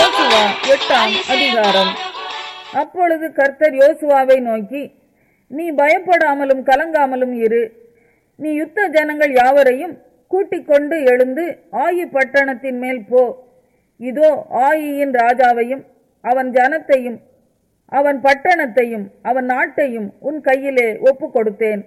யோசுவா எட்டாம் அதிகாரம் அப்பொழுது கர்த்தர் யோசுவாவை நோக்கி நீ பயப்படாமலும் கலங்காமலும் இரு நீ யுத்த ஜனங்கள் யாவரையும் கூட்டிக் கொண்டு எழுந்து ஆயி பட்டணத்தின் மேல் போ இதோ ஆயியின் ராஜாவையும் அவன் ஜனத்தையும் அவன் பட்டணத்தையும் அவன் நாட்டையும் உன் கையிலே ஒப்பு கொடுத்தேன்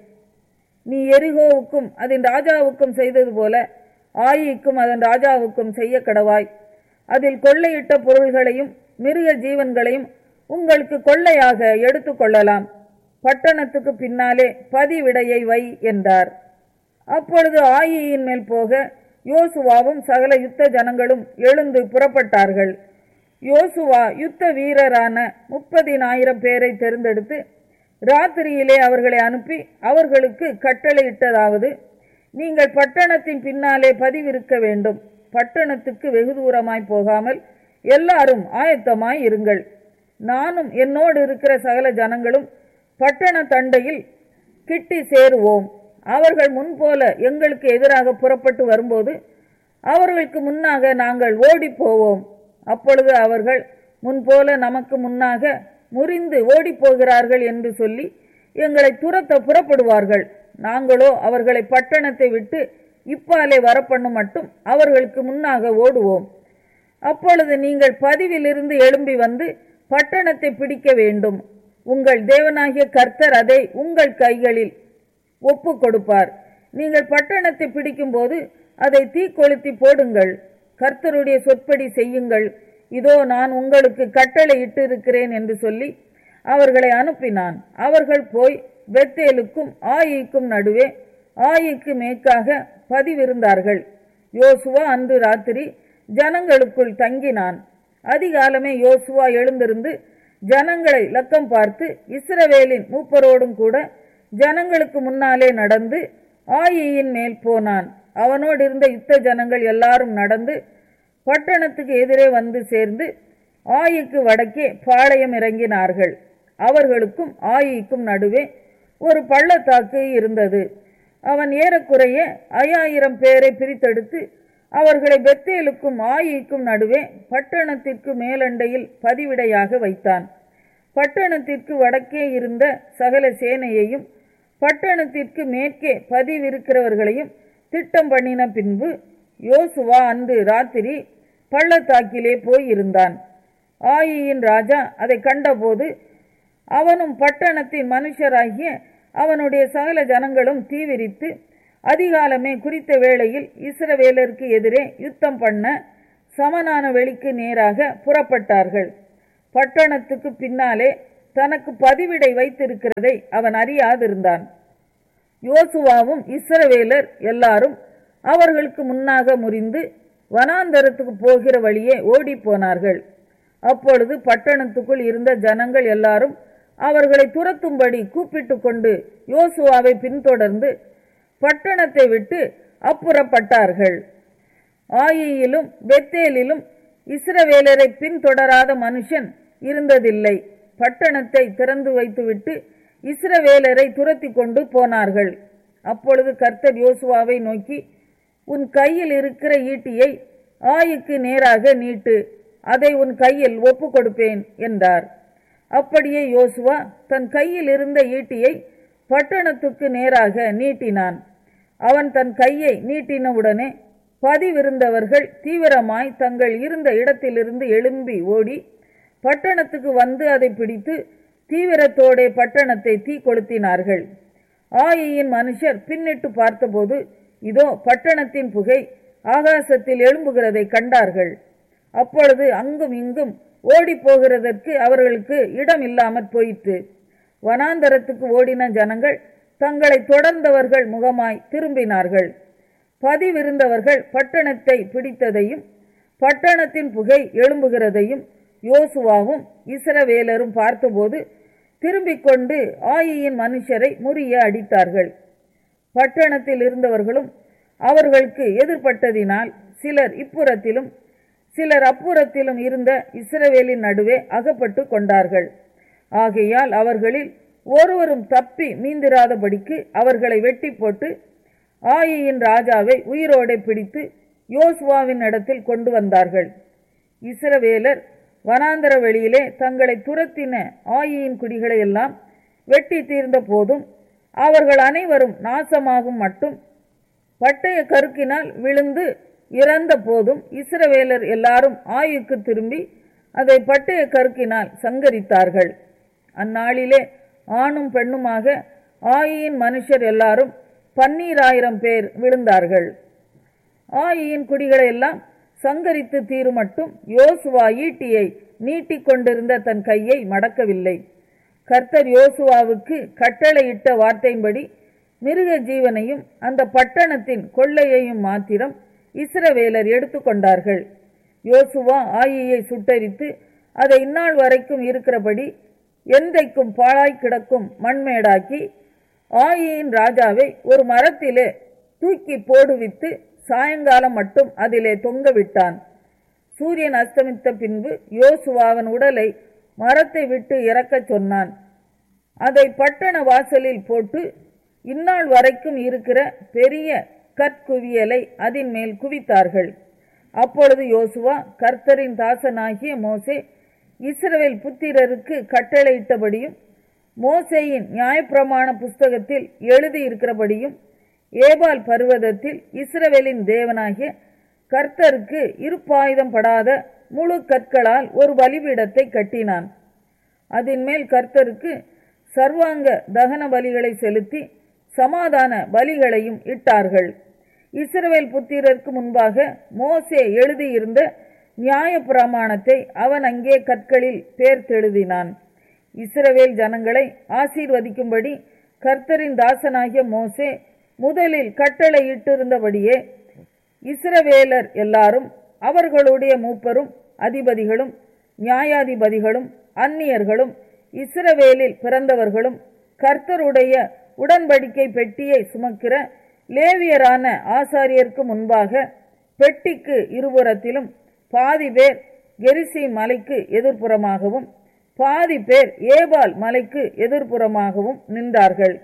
நீ எரிகோவுக்கும் அதன் ராஜாவுக்கும் செய்தது போல ஆயிக்கும் அதன் ராஜாவுக்கும் செய்ய கடவாய் அதில் கொள்ளையிட்ட பொருள்களையும் மிருக ஜீவன்களையும் உங்களுக்கு கொள்ளையாக எடுத்துக்கொள்ளலாம் பட்டணத்துக்கு பின்னாலே பதிவிடையை வை என்றார் அப்பொழுது ஆயியின் மேல் போக யோசுவாவும் சகல யுத்த ஜனங்களும் எழுந்து புறப்பட்டார்கள் யோசுவா யுத்த வீரரான முப்பதினாயிரம் பேரை தேர்ந்தெடுத்து ராத்திரியிலே அவர்களை அனுப்பி அவர்களுக்கு கட்டளையிட்டதாவது நீங்கள் பட்டணத்தின் பின்னாலே பதிவிருக்க வேண்டும் பட்டணத்துக்கு வெகு தூரமாய் போகாமல் எல்லாரும் ஆயத்தமாய் இருங்கள் நானும் என்னோடு இருக்கிற சகல ஜனங்களும் பட்டண தண்டையில் கிட்டி சேருவோம் அவர்கள் முன்போல எங்களுக்கு எதிராக புறப்பட்டு வரும்போது அவர்களுக்கு முன்னாக நாங்கள் ஓடிப் போவோம் அப்பொழுது அவர்கள் முன்போல நமக்கு முன்னாக முறிந்து ஓடிப் போகிறார்கள் என்று சொல்லி எங்களை துரத்த புறப்படுவார்கள் நாங்களோ அவர்களை பட்டணத்தை விட்டு இப்பாலே வரப்பண்ணும் மட்டும் அவர்களுக்கு முன்னாக ஓடுவோம் அப்பொழுது நீங்கள் பதிவிலிருந்து எழும்பி வந்து பட்டணத்தை பிடிக்க வேண்டும் உங்கள் தேவனாகிய கர்த்தர் அதை உங்கள் கைகளில் ஒப்பு கொடுப்பார் நீங்கள் பட்டணத்தை பிடிக்கும்போது அதை தீக்கொளுத்தி போடுங்கள் கர்த்தருடைய சொற்படி செய்யுங்கள் இதோ நான் உங்களுக்கு கட்டளை இட்டிருக்கிறேன் என்று சொல்லி அவர்களை அனுப்பினான் அவர்கள் போய் பெத்தேலுக்கும் ஆயிக்கும் நடுவே ஆயிக்கு மேற்காக பதிவிருந்தார்கள் யோசுவா அன்று ராத்திரி ஜனங்களுக்குள் தங்கினான் அதிகாலமே யோசுவா எழுந்திருந்து ஜனங்களை லக்கம் பார்த்து இஸ்ரவேலின் மூப்பரோடும் கூட ஜனங்களுக்கு முன்னாலே நடந்து ஆயியின் மேல் போனான் அவனோடு இருந்த யுத்த ஜனங்கள் எல்லாரும் நடந்து பட்டணத்துக்கு எதிரே வந்து சேர்ந்து ஆயிக்கு வடக்கே பாளையம் இறங்கினார்கள் அவர்களுக்கும் ஆயிக்கும் நடுவே ஒரு பள்ளத்தாக்கு இருந்தது அவன் ஏறக்குறைய ஐயாயிரம் பேரை பிரித்தெடுத்து அவர்களை பெத்தேலுக்கும் ஆயிக்கும் நடுவே பட்டணத்திற்கு மேலண்டையில் பதிவிடையாக வைத்தான் பட்டணத்திற்கு வடக்கே இருந்த சகல சேனையையும் பட்டணத்திற்கு மேற்கே பதிவிருக்கிறவர்களையும் திட்டம் பண்ணின பின்பு யோசுவா அன்று ராத்திரி பள்ளத்தாக்கிலே போய் இருந்தான் ஆயியின் ராஜா அதை கண்டபோது அவனும் பட்டணத்தின் மனுஷராகிய அவனுடைய சகல ஜனங்களும் தீவிரித்து அதிகாலமே குறித்த வேளையில் இஸ்ரவேலருக்கு எதிரே யுத்தம் பண்ண சமனான வெளிக்கு நேராக புறப்பட்டார்கள் பட்டணத்துக்கு பின்னாலே தனக்கு பதிவிடை வைத்திருக்கிறதை அவன் அறியாதிருந்தான் யோசுவாவும் இஸ்ரவேலர் எல்லாரும் அவர்களுக்கு முன்னாக முறிந்து வனாந்தரத்துக்கு போகிற வழியே ஓடிப் போனார்கள் அப்பொழுது பட்டணத்துக்குள் இருந்த ஜனங்கள் எல்லாரும் அவர்களை துரத்தும்படி கூப்பிட்டு கொண்டு யோசுவாவை பின்தொடர்ந்து பட்டணத்தை விட்டு அப்புறப்பட்டார்கள் ஆயியிலும் பெத்தேலிலும் இஸ்ரவேலரை பின்தொடராத மனுஷன் இருந்ததில்லை பட்டணத்தை திறந்து வைத்துவிட்டு இஸ்ரவேலரை துரத்தி கொண்டு போனார்கள் அப்பொழுது கர்த்தர் யோசுவாவை நோக்கி உன் கையில் இருக்கிற ஈட்டியை ஆயுக்கு நேராக நீட்டு அதை உன் கையில் ஒப்பு கொடுப்பேன் என்றார் அப்படியே யோசுவா தன் கையில் இருந்த ஈட்டியை பட்டணத்துக்கு நேராக நீட்டினான் அவன் தன் கையை நீட்டினவுடனே பதிவிருந்தவர்கள் தீவிரமாய் தங்கள் இருந்த இடத்திலிருந்து எழும்பி ஓடி பட்டணத்துக்கு வந்து அதை பிடித்து தீவிரத்தோடே பட்டணத்தை தீ கொளுத்தினார்கள் ஆயியின் மனுஷர் பின்னிட்டு பார்த்தபோது இதோ பட்டணத்தின் புகை ஆகாசத்தில் எழும்புகிறதை கண்டார்கள் அப்பொழுது அங்கும் இங்கும் ஓடி போகிறதற்கு அவர்களுக்கு இடம் இல்லாமற் போயிற்று வனாந்தரத்துக்கு ஓடின ஜனங்கள் தங்களை தொடர்ந்தவர்கள் முகமாய் திரும்பினார்கள் பதிவிருந்தவர்கள் பட்டணத்தை பிடித்ததையும் பட்டணத்தின் புகை எழும்புகிறதையும் யோசுவாவும் இஸ்ரவேலரும் பார்த்தபோது திரும்பிக் கொண்டு ஆயியின் மனுஷரை முறிய அடித்தார்கள் பட்டணத்தில் இருந்தவர்களும் அவர்களுக்கு எதிர்ப்பட்டதினால் சிலர் இப்புறத்திலும் சிலர் அப்புறத்திலும் இருந்த இஸ்ரவேலின் நடுவே அகப்பட்டு கொண்டார்கள் ஆகையால் அவர்களில் ஒருவரும் தப்பி மீந்திராதபடிக்கு அவர்களை வெட்டி போட்டு ஆயியின் ராஜாவை உயிரோடே பிடித்து யோசுவாவின் இடத்தில் கொண்டு வந்தார்கள் இஸ்ரவேலர் வனாந்தர வெளியிலே தங்களை துரத்தின ஆயியின் குடிகளை எல்லாம் வெட்டி தீர்ந்த போதும் அவர்கள் அனைவரும் நாசமாகும் மட்டும் பட்டய கருக்கினால் விழுந்து இறந்த போதும் இஸ்ரவேலர் எல்லாரும் ஆயுக்கு திரும்பி அதை பட்டய கருக்கினால் சங்கரித்தார்கள் அந்நாளிலே ஆணும் பெண்ணுமாக ஆயியின் மனுஷர் எல்லாரும் பன்னீராயிரம் பேர் விழுந்தார்கள் ஆயியின் குடிகளை எல்லாம் சங்கரித்து தீருமட்டும் யோசுவா ஈட்டியை நீட்டிக் கொண்டிருந்த தன் கையை மடக்கவில்லை கர்த்தர் யோசுவாவுக்கு கட்டளையிட்ட வார்த்தையின்படி மிருக ஜீவனையும் அந்த பட்டணத்தின் கொள்ளையையும் மாத்திரம் இஸ்ரவேலர் எடுத்துக்கொண்டார்கள் யோசுவா ஆயியை சுட்டரித்து அதை இந்நாள் வரைக்கும் இருக்கிறபடி என்றைக்கும் பாழாய் கிடக்கும் மண்மேடாக்கி ஆயியின் ராஜாவை ஒரு மரத்திலே தூக்கி போடுவித்து சாயங்காலம் மட்டும் அதிலே தொங்க விட்டான் சூரியன் அஸ்தமித்த பின்பு யோசுவாவின் உடலை மரத்தை விட்டு இறக்கச் சொன்னான் அதை பட்டண வாசலில் போட்டு இந்நாள் வரைக்கும் இருக்கிற பெரிய கற்குவியலை அதன் மேல் குவித்தார்கள் அப்பொழுது யோசுவா கர்த்தரின் தாசனாகிய மோசே இஸ்ரவேல் புத்திரருக்கு கட்டளையிட்டபடியும் மோசேயின் நியாயப்பிரமாண புஸ்தகத்தில் எழுதியிருக்கிறபடியும் ஏபால் பர்வதத்தில் இஸ்ரவேலின் தேவனாகிய கர்த்தருக்கு இருப்பாயுதம் படாத முழு கற்களால் ஒரு பலிபீடத்தை கட்டினான் அதன் மேல் கர்த்தருக்கு சர்வாங்க தகன பலிகளை செலுத்தி சமாதான பலிகளையும் இட்டார்கள் இஸ்ரவேல் புத்திரருக்கு முன்பாக மோசே எழுதியிருந்த நியாய பிரமாணத்தை அவன் அங்கே கற்களில் பேர்த்தெழுதினான் இஸ்ரவேல் ஜனங்களை ஆசீர்வதிக்கும்படி கர்த்தரின் தாசனாகிய மோசே முதலில் கட்டளையிட்டிருந்தபடியே இஸ்ரவேலர் எல்லாரும் அவர்களுடைய மூப்பரும் அதிபதிகளும் நியாயாதிபதிகளும் அந்நியர்களும் இஸ்ரவேலில் பிறந்தவர்களும் கர்த்தருடைய உடன்படிக்கை பெட்டியை சுமக்கிற லேவியரான ஆசாரியருக்கு முன்பாக பெட்டிக்கு இருபுறத்திலும் பாதி பேர் கெரிசி மலைக்கு எதிர்ப்புறமாகவும் பாதி பேர் ஏபால் மலைக்கு எதிர்ப்புறமாகவும் நின்றார்கள்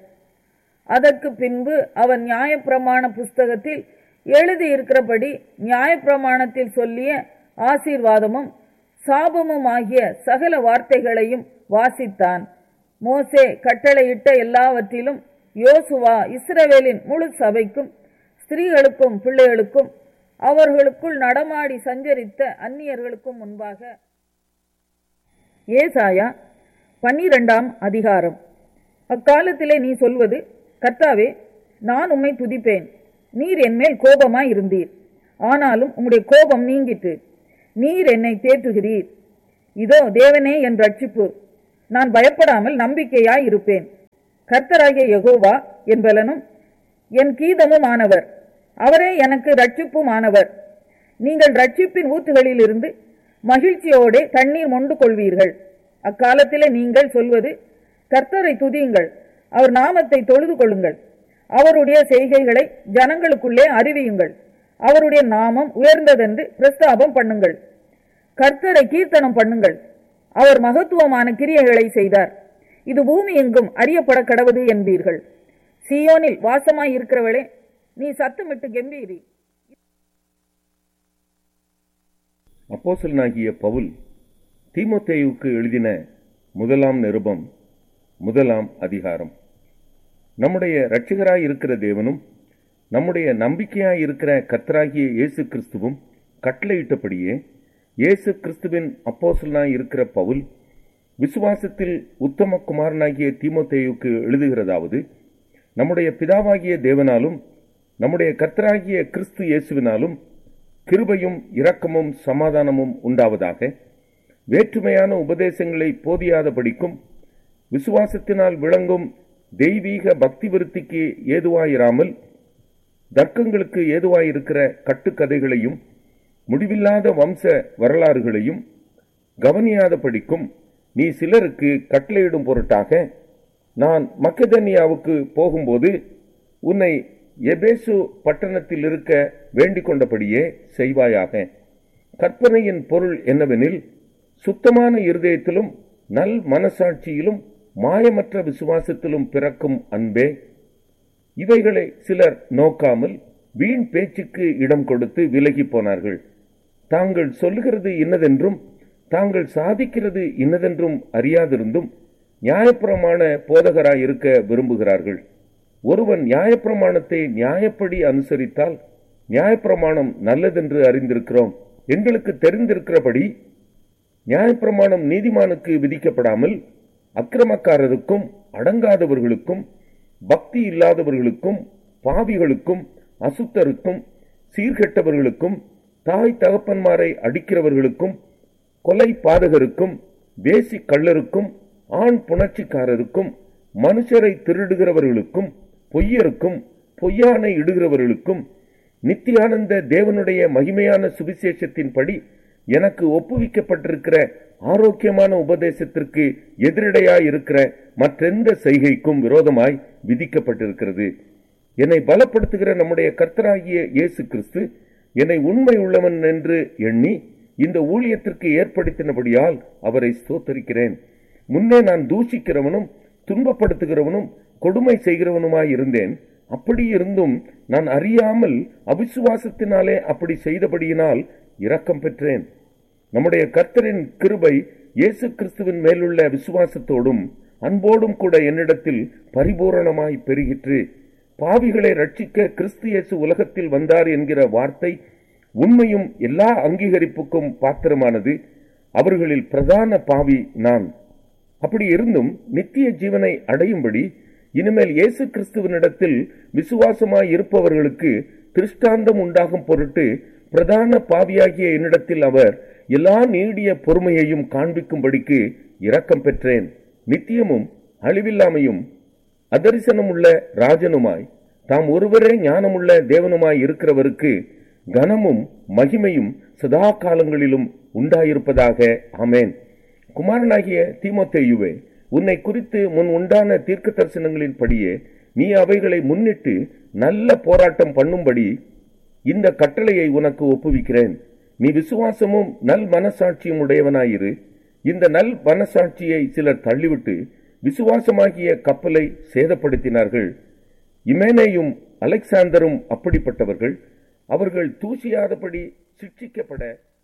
அதற்கு பின்பு அவன் நியாயப்பிரமாண புஸ்தகத்தில் எழுதியிருக்கிறபடி நியாயப்பிரமாணத்தில் சொல்லிய ஆசீர்வாதமும் சாபமும் ஆகிய சகல வார்த்தைகளையும் வாசித்தான் மோசே கட்டளையிட்ட எல்லாவற்றிலும் யோசுவா இஸ்ரவேலின் முழு சபைக்கும் ஸ்திரீகளுக்கும் பிள்ளைகளுக்கும் அவர்களுக்குள் நடமாடி சஞ்சரித்த அந்நியர்களுக்கும் முன்பாக ஏசாயா பன்னிரெண்டாம் அதிகாரம் அக்காலத்திலே நீ சொல்வது கர்த்தாவே நான் உம்மை துதிப்பேன் நீர் என்மேல் கோபமாய் இருந்தீர் ஆனாலும் உம்முடைய கோபம் நீங்கிற்று நீர் என்னை தேற்றுகிறீர் இதோ தேவனே என் ரட்சிப்பு நான் பயப்படாமல் நம்பிக்கையாய் இருப்பேன் கர்த்தராகிய யெகோவா என் பலனும் என் கீதமும் ஆனவர் அவரே எனக்கு ரட்சிப்பும் ஆனவர் நீங்கள் ரட்சிப்பின் ஊற்றுகளிலிருந்து மகிழ்ச்சியோடே தண்ணீர் மொண்டு கொள்வீர்கள் அக்காலத்திலே நீங்கள் சொல்வது கர்த்தரை துதியுங்கள் அவர் நாமத்தை தொழுது கொள்ளுங்கள் அவருடைய செய்கைகளை ஜனங்களுக்குள்ளே அறிவியுங்கள் அவருடைய நாமம் உயர்ந்ததென்று பிரஸ்தாபம் பண்ணுங்கள் கர்த்தரை கீர்த்தனம் பண்ணுங்கள் அவர் மகத்துவமான கிரியைகளை செய்தார் இது பூமி எங்கும் அறியப்பட கடவுது என்பீர்கள் சியோனில் வாசமாய் இருக்கிறவளே நீ சத்தமிட்டு கெம்பீரி அப்போசலனாகிய பவுல் தீமோத்தேயுவுக்கு எழுதின முதலாம் நிருபம் முதலாம் அதிகாரம் நம்முடைய இரட்சகராய் இருக்கிற தேவனும் நம்முடைய நம்பிக்கையாய் இருக்கிற கர்த்தராகிய இயேசு கிறிஸ்துவும் கட்டளையிட்டபடியே இயேசு கிறிஸ்துவின் அப்போசலனாய் இருக்கிற பவுல் விசுவாசத்தில் உத்தம குமாரனாகிய தீமோத்தேயுக்கு எழுதுகிறதாவது நம்முடைய பிதாவாகிய தேவனாலும் நம்முடைய கர்த்தராகிய கிறிஸ்து இயேசுவினாலும் கிருபையும் இரக்கமும் சமாதானமும் உண்டாவதாக வேற்றுமையான உபதேசங்களை போதியாதபடிக்கும் விசுவாசத்தினால் விளங்கும் தெய்வீக பக்தி விருத்திக்கு ஏதுவாயிராமல் தர்க்கங்களுக்கு ஏதுவாயிருக்கிற கட்டுக்கதைகளையும் முடிவில்லாத வம்ச வரலாறுகளையும் கவனியாதபடிக்கும் நீ சிலருக்கு கட்டளையிடும் பொருட்டாக நான் மக்கதனியாவுக்கு போகும்போது உன்னை எபேசு பட்டணத்தில் இருக்க வேண்டிக் கொண்டபடியே செய்வாயாக கற்பனையின் பொருள் என்னவெனில் சுத்தமான இருதயத்திலும் நல் மனசாட்சியிலும் மாயமற்ற விசுவாசத்திலும் பிறக்கும் அன்பே இவைகளை சிலர் நோக்காமல் வீண் பேச்சுக்கு இடம் கொடுத்து விலகி போனார்கள் தாங்கள் சொல்லுகிறது இன்னதென்றும் தாங்கள் சாதிக்கிறது இன்னதென்றும் அறியாதிருந்தும் நியாயப்பிரமாண போதகராய் இருக்க விரும்புகிறார்கள் ஒருவன் நியாயப்பிரமாணத்தை நியாயப்படி அனுசரித்தால் நியாயப்பிரமாணம் நல்லதென்று அறிந்திருக்கிறோம் எங்களுக்கு தெரிந்திருக்கிறபடி நியாயப்பிரமாணம் நீதிமானுக்கு விதிக்கப்படாமல் அக்கிரமக்காரருக்கும் அடங்காதவர்களுக்கும் பக்தி இல்லாதவர்களுக்கும் பாவிகளுக்கும் அசுத்தருக்கும் சீர்கெட்டவர்களுக்கும் தாய் தகப்பன்மாரை அடிக்கிறவர்களுக்கும் கொலை பாதகருக்கும் வேசி கள்ளருக்கும் ஆண் புணர்ச்சிக்காரருக்கும் மனுஷரை திருடுகிறவர்களுக்கும் பொய்யருக்கும் பொய்யானை இடுகிறவர்களுக்கும் நித்தியானந்த தேவனுடைய மகிமையான சுவிசேஷத்தின்படி எனக்கு ஒப்புவிக்கப்பட்டிருக்கிற ஆரோக்கியமான உபதேசத்திற்கு எதிரடையாய் இருக்கிற மற்றெந்த செய்கைக்கும் விரோதமாய் விதிக்கப்பட்டிருக்கிறது என்னை பலப்படுத்துகிற நம்முடைய கர்த்தராகிய இயேசு கிறிஸ்து என்னை உண்மை உள்ளவன் என்று எண்ணி இந்த ஊழியத்திற்கு ஏற்படுத்தினபடியால் அவரை ஸ்தோத்தரிக்கிறேன் முன்னே நான் தூஷிக்கிறவனும் துன்பப்படுத்துகிறவனும் கொடுமை செய்கிறவனுமாய் இருந்தேன் அப்படி இருந்தும் நான் அறியாமல் அவிசுவாசத்தினாலே அப்படி செய்தபடியினால் இரக்கம் பெற்றேன் நம்முடைய கர்த்தரின் கிருபை இயேசு கிறிஸ்துவின் மேலுள்ள விசுவாசத்தோடும் அன்போடும் கூட என்னிடத்தில் பரிபூரணமாய் பெருகிற்று பாவிகளை ரட்சிக்க கிறிஸ்து இயேசு உலகத்தில் வந்தார் என்கிற வார்த்தை உண்மையும் எல்லா அங்கீகரிப்புக்கும் பாத்திரமானது அவர்களில் பிரதான பாவி நான் அப்படி இருந்தும் நித்திய ஜீவனை அடையும்படி இனிமேல் இயேசு கிறிஸ்துவனிடத்தில் விசுவாசமாய் இருப்பவர்களுக்கு திருஷ்டாந்தம் உண்டாகும் பொருட்டு பிரதான பாவியாகிய என்னிடத்தில் அவர் எல்லா நீடிய பொறுமையையும் காண்பிக்கும்படிக்கு இரக்கம் பெற்றேன் நித்தியமும் அழிவில்லாமையும் அதரிசனமுள்ள ராஜனுமாய் தாம் ஒருவரே ஞானமுள்ள தேவனுமாய் இருக்கிறவருக்கு கனமும் மகிமையும் சதா காலங்களிலும் உண்டாயிருப்பதாக ஆமேன் குமாரனாகிய தீமோத்தேயுவே உன்னை குறித்து முன் உண்டான தீர்க்க தரிசனங்களின்படியே நீ அவைகளை முன்னிட்டு நல்ல போராட்டம் பண்ணும்படி இந்த கட்டளையை உனக்கு ஒப்புவிக்கிறேன் நீ விசுவாசமும் நல் மனசாட்சியும் உடையவனாயிரு இந்த நல் மனசாட்சியை சிலர் தள்ளிவிட்டு விசுவாசமாகிய கப்பலை சேதப்படுத்தினார்கள் இமேனேயும் அலெக்சாந்தரும் அப்படிப்பட்டவர்கள் அவர்கள் தூசியாதபடி சிக்ஷிக்கப்பட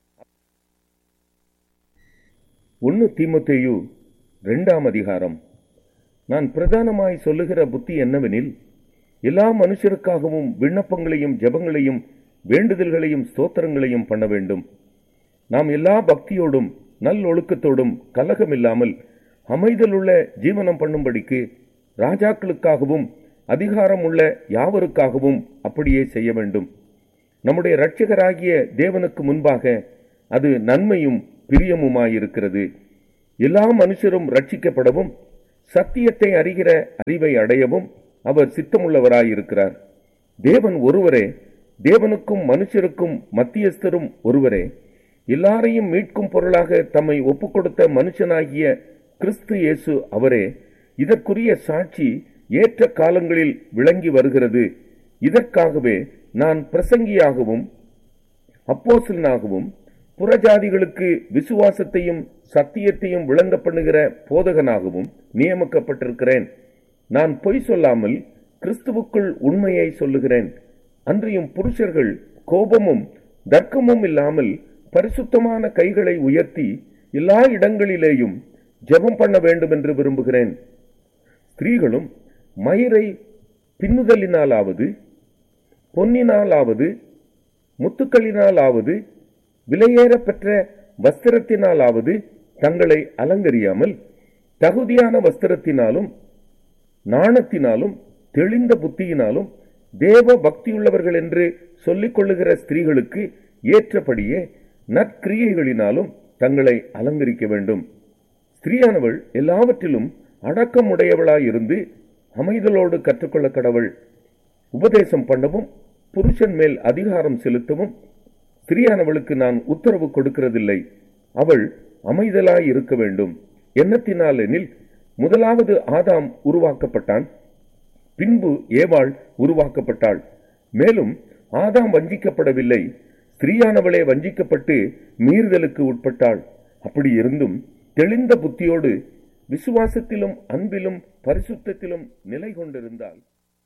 ஒன்னு தீமத்தேயு இரண்டாம் அதிகாரம் நான் பிரதானமாய் சொல்லுகிற புத்தி என்னவெனில் எல்லா மனுஷருக்காகவும் விண்ணப்பங்களையும் ஜெபங்களையும் வேண்டுதல்களையும் ஸ்தோத்திரங்களையும் பண்ண வேண்டும் நாம் எல்லா பக்தியோடும் நல் ஒழுக்கத்தோடும் கலகமில்லாமல் அமைதலுள்ள ஜீவனம் பண்ணும்படிக்கு ராஜாக்களுக்காகவும் அதிகாரம் உள்ள யாவருக்காகவும் அப்படியே செய்ய வேண்டும் நம்முடைய இரட்சகராகிய தேவனுக்கு முன்பாக அது நன்மையும் பிரியமுமாயிருக்கிறது எல்லா மனுஷரும் ரட்சிக்கப்படவும் சத்தியத்தை அறிகிற அறிவை அடையவும் அவர் சித்தமுள்ளவராயிருக்கிறார் தேவன் ஒருவரே தேவனுக்கும் மனுஷருக்கும் மத்தியஸ்தரும் ஒருவரே எல்லாரையும் மீட்கும் பொருளாக தம்மை ஒப்புக்கொடுத்த மனுஷனாகிய கிறிஸ்து இயேசு அவரே இதற்குரிய சாட்சி ஏற்ற காலங்களில் விளங்கி வருகிறது இதற்காகவே நான் பிரசங்கியாகவும் அப்போசலனாகவும் புறஜாதிகளுக்கு விசுவாசத்தையும் சத்தியத்தையும் விளங்க பண்ணுகிற போதகனாகவும் நியமிக்கப்பட்டிருக்கிறேன் நான் பொய் சொல்லாமல் கிறிஸ்துவுக்குள் உண்மையை சொல்லுகிறேன் அன்றியும் புருஷர்கள் கோபமும் தர்க்கமும் இல்லாமல் பரிசுத்தமான கைகளை உயர்த்தி எல்லா இடங்களிலேயும் ஜெபம் பண்ண வேண்டும் என்று விரும்புகிறேன் ஸ்திரீகளும் மயிரை பின்னுதலினாலாவது பொன்னினாலாவது முத்துக்களினாலாவது விலையேற பெற்ற வஸ்திரத்தினாலாவது தங்களை அலங்கரியாமல் தகுதியான வஸ்திரத்தினாலும் நாணத்தினாலும் தெளிந்த புத்தியினாலும் தேவ பக்தியுள்ளவர்கள் என்று சொல்லிக் கொள்ளுகிற ஸ்திரீகளுக்கு ஏற்றபடியே நற்கிரியைகளினாலும் தங்களை அலங்கரிக்க வேண்டும் ஸ்திரீயானவள் எல்லாவற்றிலும் அடக்கம் உடையவளாயிருந்து அமைதலோடு கற்றுக்கொள்ள கடவுள் உபதேசம் பண்ணவும் புருஷன் மேல் அதிகாரம் செலுத்தவும் ஸ்திரீயானவளுக்கு நான் உத்தரவு கொடுக்கிறதில்லை அவள் அமைதலாய் இருக்க வேண்டும் எண்ணத்தினால் எனில் முதலாவது ஆதாம் உருவாக்கப்பட்டான் பின்பு ஏவாள் உருவாக்கப்பட்டாள் மேலும் ஆதாம் வஞ்சிக்கப்படவில்லை ஸ்திரீயானவளே வஞ்சிக்கப்பட்டு மீறுதலுக்கு உட்பட்டாள் அப்படி இருந்தும் தெளிந்த புத்தியோடு விசுவாசத்திலும் அன்பிலும் பரிசுத்தத்திலும் நிலை கொண்டிருந்தாள்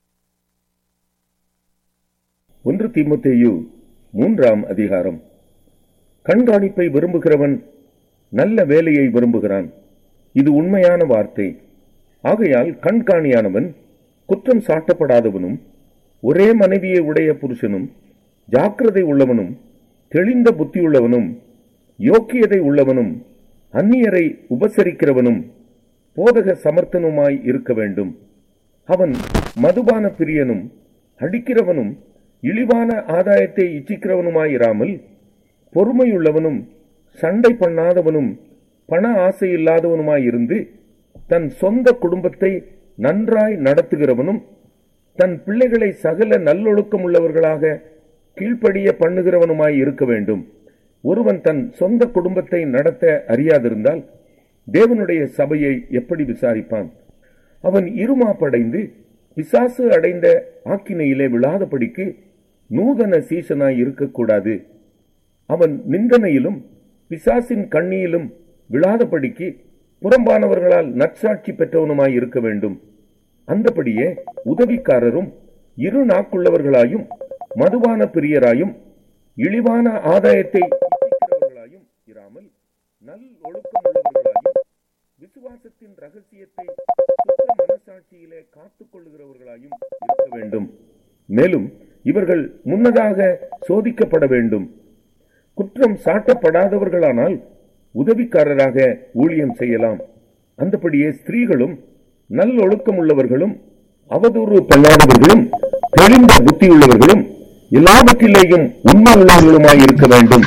ஒன்று தீமத்தேயு மூன்றாம் அதிகாரம் கண்காணிப்பை விரும்புகிறவன் நல்ல வேலையை விரும்புகிறான் இது உண்மையான வார்த்தை ஆகையால் கண்காணியானவன் குற்றம் சாட்டப்படாதவனும் ஒரே மனைவியை உடைய புருஷனும் ஜாக்கிரதை உள்ளவனும் தெளிந்த புத்தியுள்ளவனும் யோக்கியதை உள்ளவனும் அந்நியரை உபசரிக்கிறவனும் போதக சமர்த்தனுமாய் இருக்க வேண்டும் அவன் மதுபான பிரியனும் அடிக்கிறவனும் இழிவான ஆதாயத்தை இச்சிக்கிறவனுமாயிராமல் பொறுமையுள்ளவனும் சண்டை பண்ணாதவனும் பண ஆசை இல்லாதவனுமாயிருந்து தன் சொந்த குடும்பத்தை நன்றாய் நடத்துகிறவனும் தன் பிள்ளைகளை சகல நல்லொழுக்கம் உள்ளவர்களாக கீழ்ப்படிய பண்ணுகிறவனுமாய் இருக்க வேண்டும் ஒருவன் தன் சொந்த குடும்பத்தை நடத்த அறியாதிருந்தால் தேவனுடைய சபையை எப்படி விசாரிப்பான் அவன் இருமாப்படைந்து பிசாசு அடைந்த ஆக்கினையிலே விழாதபடிக்கு நூதன சீசனாய் இருக்கக்கூடாது அவன் நிந்தனையிலும் பிசாசின் கண்ணியிலும் விழாதபடிக்கு புறம்பானவர்களால் நற்சாட்சி பெற்றவனுமாய் இருக்க வேண்டும் அந்தபடியே உதவிக்காரரும் இரு நாக்குள்ளவர்களாயும் மதுபான பிரியராயும் இழிவான ஆதாயத்தை இச்சிக்கிறவர்களாயும் இராமல் நல் ஒழுக்கமுள்ளவர்களாயும் விசுவாசத்தின் ரகசியத்தை சுத்த மனசாட்சியிலே காத்துக் கொள்ளுகிறவர்களாயும் இருக்க வேண்டும் மேலும் இவர்கள் முன்னதாக சோதிக்கப்பட வேண்டும் குற்றம் சாட்டப்படாதவர்களானால் உதவிக்காரராக ஊழியம் செய்யலாம் அந்தபடியே ஸ்திரீகளும் நல்லொழுக்கம் உள்ளவர்களும் அவதூறு பண்ணாதவர்களும் தெளிந்த புத்தியுள்ளவர்களும் எல்லாவற்றிலேயும் உண்மை உள்ளவர்களுமாய் இருக்க வேண்டும்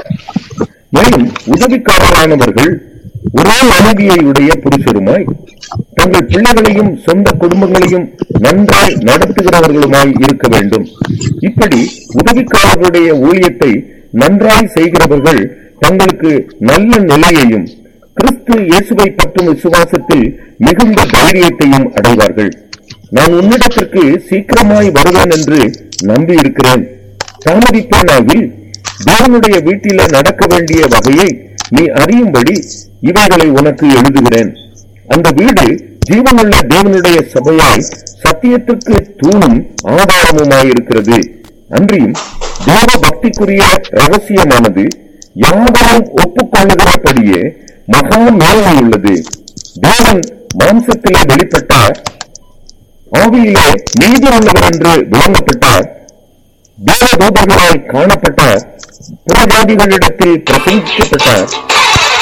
மேலும் உதவிக்காரரானவர்கள் ஒரே மனைவியை உடைய புருஷருமாய் தங்கள் பிள்ளைகளையும் சொந்த குடும்பங்களையும் நன்றாய் நடத்துகிறவர்களுமாய் இருக்க வேண்டும் இப்படி உதவிக்காரர்களுடைய ஊழியத்தை நன்றாய் செய்கிறவர்கள் தங்களுக்கு நல்ல நிலையையும் கிறிஸ்து இயேசுவை பற்றும் விசுவாசத்தில் மிகுந்த தைரியத்தையும் அடைவார்கள் நான் உன்னிடத்திற்கு சீக்கிரமாய் வருவேன் என்று நம்பி இருக்கிறேன் தாமதிப்பேனாகில் தேவனுடைய வீட்டிலே நடக்க வேண்டிய வகையை நீ அறியும்படி இவைகளை உனக்கு எழுதுகிறேன் அந்த வீடு ஜீவனுள்ள தேவனுடைய சபையாய் சத்தியத்திற்கு தூணும் ஆதாரமுமாயிருக்கிறது அன்றியும் தேவ பக்திக்குரிய ரகசியமானது யாவரும் ஒப்புக்கொள்ளுகிறபடியே மகா மேன்மை உள்ளது தேவன் மாம்சத்திலே வெளிப்பட்டார் ஆவியிலே நீதி உள்ளவர் என்று விளங்கப்பட்டார் தேவதூதர்களாய் காணப்பட்டார் புறஜாதிகளிடத்தில் பிரசங்கிக்கப்பட்டார்